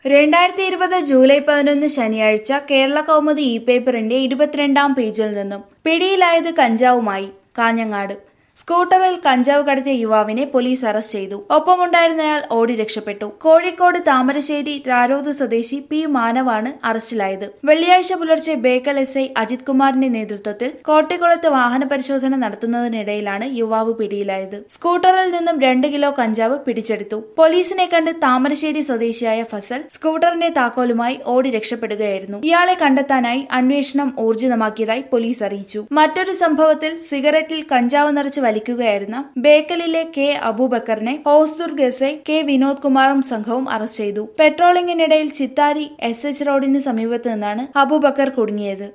രണ്ടായിരത്തി ഇരുപത് ജൂലൈ പതിനൊന്ന് ശനിയാഴ്ച കേരള കൗമുദി ഇ പേപ്പറിന്റെ ഇരുപത്തിരണ്ടാം പേജിൽ നിന്നും പിടിയിലായത് കഞ്ചാവുമായി കാഞ്ഞങ്ങാട് സ്കൂട്ടറിൽ കഞ്ചാവ് കടത്തിയ യുവാവിനെ പോലീസ് അറസ്റ്റ് ചെയ്തു ഒപ്പമുണ്ടായിരുന്നയാൾ ഓടി രക്ഷപ്പെട്ടു കോഴിക്കോട് താമരശ്ശേരി രാരോദ് സ്വദേശി പി മാനവാണ് അറസ്റ്റിലായത് വെള്ളിയാഴ്ച പുലർച്ചെ ബേക്കൽ എസ് ഐ അജിത് കുമാറിന്റെ നേതൃത്വത്തിൽ കോട്ടിക്കുളത്ത് വാഹന പരിശോധന നടത്തുന്നതിനിടയിലാണ് യുവാവ് പിടിയിലായത് സ്കൂട്ടറിൽ നിന്നും രണ്ട് കിലോ കഞ്ചാവ് പിടിച്ചെടുത്തു പോലീസിനെ കണ്ട് താമരശ്ശേരി സ്വദേശിയായ ഫസൽ സ്കൂട്ടറിന്റെ താക്കോലുമായി ഓടി രക്ഷപ്പെടുകയായിരുന്നു ഇയാളെ കണ്ടെത്താനായി അന്വേഷണം ഊർജിതമാക്കിയതായി പോലീസ് അറിയിച്ചു മറ്റൊരു സംഭവത്തിൽ സിഗരറ്റിൽ കഞ്ചാവ് നിറച്ച് വലിക്കുകയായിരുന്ന ബേക്കലിലെ കെ അബൂബക്കറിനെ Hosdurg S I K Vinod കുമാറും സംഘവും അറസ്റ്റ് ചെയ്തു പെട്രോളിംഗിനിടയിൽ ചിത്താരി എസ് എച്ച് റോഡിന് സമീപത്ത് നിന്നാണ് അബൂബക്കർ കുടുങ്ങിയത്